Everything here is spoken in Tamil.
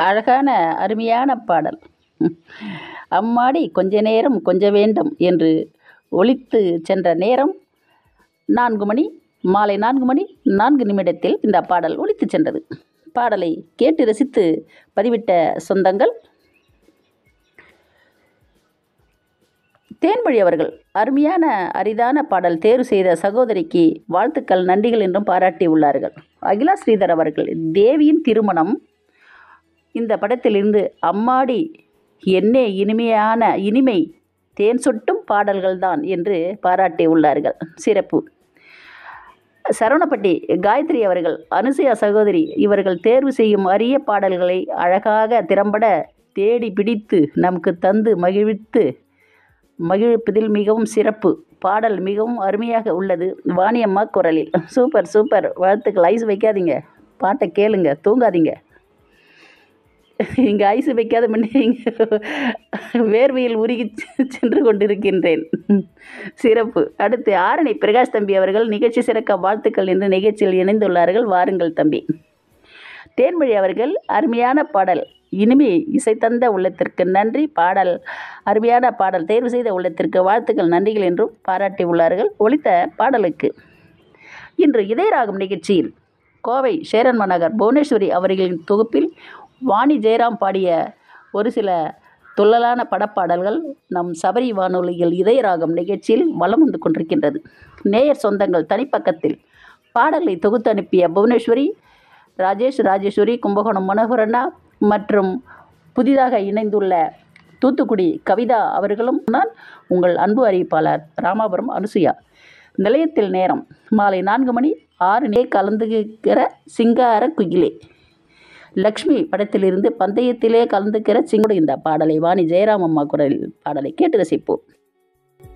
அழகான அருமையான பாடல் அம்மாடி கொஞ்ச நேரம் கொஞ்ச வேண்டும் என்று ஒலித்து சென்ற நேரம் நான்கு மணி மாலை நான்கு மணி நான்கு நிமிடத்தில் இந்த பாடல் ஒலித்து சென்றது பாடலை கேட்டு ரசித்து பதிவிட்ட சொந்தங்கள் தேன்மொழி அவர்கள் அருமையான அரிதான பாடல் தேர்வு செய்த சகோதரிக்கு வாழ்த்துக்கள் நன்றிகள் என்றும் பாராட்டி உள்ளார்கள் அகிலா ஸ்ரீதர் அவர்கள் தேவியின் திருமணம் இந்த படத்திலிருந்து அம்மாடி என்னே இனிமையான இனிமை தேன் சொட்டும் பாடல்கள்தான் என்று பாராட்டி உள்ளார்கள் சிறப்பு சரவணப்பட்டி காயத்ரி அவர்கள் அனுசயா சகோதரி இவர்கள் தேர்வு செய்யும் அரிய பாடல்களை அழகாக திறம்பட தேடி பிடித்து நமக்கு தந்து மகிழ்வித்து மகிழ்விப்பதில் மிகவும் சிறப்பு பாடல் மிகவும் அருமையாக உள்ளது வாணியம்மா குரலில் சூப்பர் சூப்பர் வாழ்த்துக்கள் ஐஸ் வைக்காதீங்க பாட்டை கேளுங்க தூங்காதீங்க இங்கே ஐஸ் வைக்காத முன்னே இங்கே வேர்வையில் உருகி சென்று கொண்டிருக்கின்றேன் சிறப்பு அடுத்து ஆரணி பிரகாஷ் தம்பி அவர்கள் நிகழ்ச்சி சிறக்க வாழ்த்துக்கள் என்று நிகழ்ச்சியில் இணைந்துள்ளார்கள் வாருங்கள் தம்பி தேன்மொழி அவர்கள் அருமையான பாடல் இனிமே இசை தந்த உள்ளத்திற்கு நன்றி பாடல் அருமையான பாடல் தேர்வு செய்த உள்ளத்திற்கு வாழ்த்துக்கள் நன்றிகள் என்றும் பாராட்டி உள்ளார்கள் ஒலித்த பாடலுக்கு இன்று இதயராகம் நிகழ்ச்சியில் கோவை சேரன் மாநகர் புவனேஸ்வரி அவர்களின் தொகுப்பில் வாணி ஜெயராம் பாடிய ஒரு சில துள்ளலான படப்பாடல்கள் நம் சபரி வானொலியில் இதயராகம் நிகழ்ச்சியில் வலம் வந்து கொண்டிருக்கின்றது நேயர் சொந்தங்கள் தனிப்பக்கத்தில் பாடல்களை தொகுத்து அனுப்பிய புவனேஸ்வரி ராஜேஷ் ராஜேஸ்வரி கும்பகோணம் மனோகரண்ணா மற்றும் புதிதாக இணைந்துள்ள தூத்துக்குடி கவிதா அவர்களும் நான் உங்கள் அன்பு அறிவிப்பாளர் ராமாபுரம் அனுசுயா நிலையத்தில் நேரம் மாலை நான்கு மணி ஆறு நே கலந்துக்கிற சிங்கார குயிலே லக்ஷ்மி படத்திலிருந்து பந்தயத்திலே கலந்துக்கிற சிங்கோடு இந்த பாடலை வாணி ஜெயராம் அம்மா குரலில் பாடலை கேட்டு ரசிப்போம்